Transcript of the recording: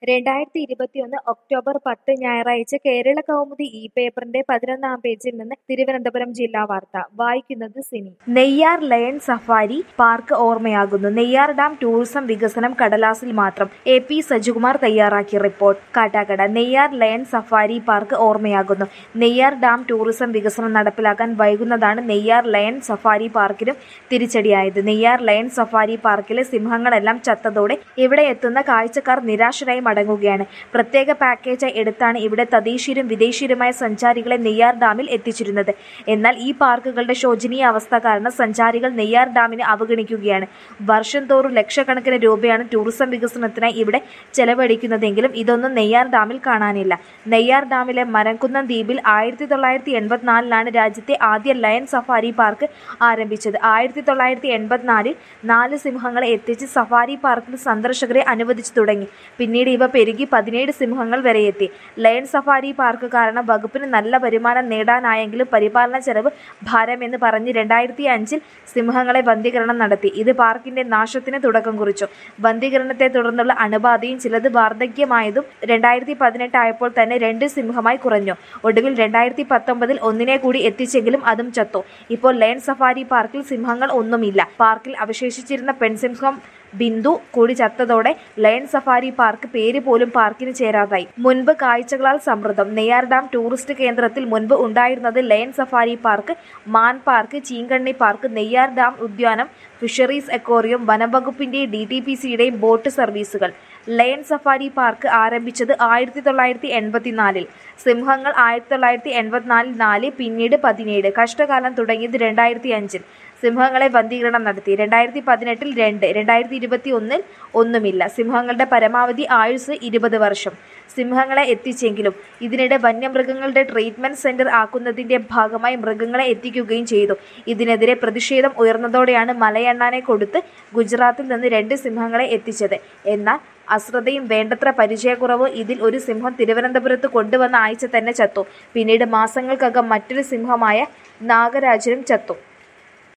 രണ്ടായിരത്തി ഇരുപത്തിയൊന്ന് ഒക്ടോബർ പത്ത് ഞായറാഴ്ച കേരള കൗമുദി ഇ പേപ്പറിന്റെ പതിനൊന്നാം പേജിൽ നിന്ന് തിരുവനന്തപുരം ജില്ലാ വാർത്ത വായിക്കുന്നത് Sini Neyyar lion safari park ഓർമ്മയാകുന്നു നെയ്യാർ ഡാം ടൂറിസം വികസനം കടലാസിൽ മാത്രം എ പി സജികുമാർ തയ്യാറാക്കിയ report Kattakkada Neyyar lion safari park ഓർമ്മയാകുന്നു നെയ്യാർ ഡാം ടൂറിസം വികസനം നടപ്പിലാക്കാൻ വൈകുന്നതാണ് നെയ്യാർ ലയൺ സഫാരി പാർക്കിനും തിരിച്ചടിയായത് നെയ്യാർ ലയൺ സഫാരി പാർക്കിലെ സിംഹങ്ങളെല്ലാം ചത്തതോടെ ഇവിടെ എത്തുന്ന കാഴ്ചക്കാർ നിരാശരായി മടങ്ങുകയാണ് പ്രത്യേക പാക്കേജായി എടുത്താണ് ഇവിടെ തദ്ദേശീയരും വിദേശീയരുമായ സഞ്ചാരികളെ നെയ്യാർ ഡാമിൽ എത്തിച്ചിരുന്നത് എന്നാൽ ഈ പാർക്കുകളുടെ ശോചനീയ അവസ്ഥ കാരണം സഞ്ചാരികൾ നെയ്യാർ ഡാമിനെ അവഗണിക്കുകയാണ് വർഷം തോറും ലക്ഷക്കണക്കിന് രൂപയാണ് ടൂറിസം വികസനത്തിനായി ഇവിടെ ചെലവഴിക്കുന്നതെങ്കിലും ഇതൊന്നും നെയ്യാർ ഡാമിൽ കാണാനില്ല നെയ്യാർ ഡാമിലെ മരംകുന്നം ദ്വീപിൽ ആയിരത്തി തൊള്ളായിരത്തി എൺപത്തിനാലിലാണ് രാജ്യത്തെ ആദ്യ ലയൺ സഫാരി പാർക്ക് ആരംഭിച്ചത് ആയിരത്തി തൊള്ളായിരത്തി എൺപത്തിനാലിൽ നാല് സിംഹങ്ങളെ എത്തിച്ച് സഫാരി പാർക്കിൽ സന്ദർശകരെ അനുവദിച്ചു തുടങ്ങി പിന്നീട് ഇവ പെരുകി പതിനേഴ് സിംഹങ്ങൾ വരെ എത്തി ലയൺ സഫാരി പാർക്ക് കാരണം വകുപ്പിന് നല്ല വരുമാനം നേടാനായെങ്കിലും പരിപാലന ചെലവ് ഭാരമെന്ന് പറഞ്ഞ് രണ്ടായിരത്തി അഞ്ചിൽ സിംഹങ്ങളെ വന്ധീകരണം നടത്തി ഇത് പാർക്കിന്റെ നാശത്തിന് തുടക്കം കുറിച്ചു വന്ധീകരണത്തെ തുടർന്നുള്ള അണുബാധയും ചിലത് വാർദ്ധക്യമായതും രണ്ടായിരത്തി പതിനെട്ടായപ്പോൾ തന്നെ രണ്ട് സിംഹമായി കുറഞ്ഞു ഒടുവിൽ രണ്ടായിരത്തി പത്തൊമ്പതിൽ ഒന്നിനെ കൂടി എത്തിച്ചെങ്കിലും അതും ചത്തു ഇപ്പോൾ ലയൺ സഫാരി പാർക്കിൽ സിംഹങ്ങൾ ഒന്നുമില്ല പാർക്കിൽ അവശേഷിച്ചിരുന്ന പെൺസിംഹം ബിന്ദു കൂടി ചത്തതോടെ ലയൺ സഫാരി പാർക്ക് പേര് പോലും പാർക്കിന് ചേരാതായി മുൻപ് കാഴ്ചകളാൽ സമൃദ്ധം നെയ്യാർ ഡാം ടൂറിസ്റ്റ് കേന്ദ്രത്തിൽ മുൻപ് ഉണ്ടായിരുന്നത് ലയൺ സഫാരി പാർക്ക് മാൻ പാർക്ക് ചീങ്കണ്ണി പാർക്ക് നെയ്യാർ ഡാം ഉദ്യാനം ഫിഷറീസ് എക്കോറിയം വനംവകുപ്പിന്റെയും ഡി ടി പി സിയുടെയും ബോട്ട് സർവീസുകൾ ലയൺ സഫാരി പാർക്ക് ആരംഭിച്ചത് ആയിരത്തി തൊള്ളായിരത്തി എൺപത്തിനാലിൽ സിംഹങ്ങൾ ആയിരത്തി തൊള്ളായിരത്തി എൺപത്തിനാലിൽ നാല് പിന്നീട് പതിനേഴ് കഷ്ടകാലം തുടങ്ങിയത് രണ്ടായിരത്തി അഞ്ചിൽ സിംഹങ്ങളെ വന്ധീകരണം നടത്തി രണ്ടായിരത്തി പതിനെട്ടിൽ രണ്ട് രണ്ടായിരത്തി ഇരുപത്തി ഒന്നിൽ ഒന്നുമില്ല സിംഹങ്ങളുടെ പരമാവധി ആയുസ് ഇരുപത് വർഷം സിംഹങ്ങളെ എത്തിച്ചെങ്കിലും ഇതിനിടെ വന്യമൃഗങ്ങളുടെ ട്രീറ്റ്മെന്റ് സെന്റർ ആക്കുന്നതിന്റെ ഭാഗമായി മൃഗങ്ങളെ എത്തിക്കുകയും ചെയ്തു ഇതിനെതിരെ പ്രതിഷേധം ഉയർന്നതോടെയാണ് മലയെണ്ണാനെ കൊടുത്ത് ഗുജറാത്തിൽ നിന്ന് രണ്ട് സിംഹങ്ങളെ എത്തിച്ചത് എന്നാൽ അശ്രദ്ധയും വേണ്ടത്ര പരിചയക്കുറവ് ഇതിൽ ഒരു സിംഹം തിരുവനന്തപുരത്ത് കൊണ്ടുവന്ന ആഴ്ച തന്നെ ചത്തു പിന്നീട് മാസങ്ങൾക്കകം മറ്റൊരു സിംഹമായ നാഗരാജനും ചത്തു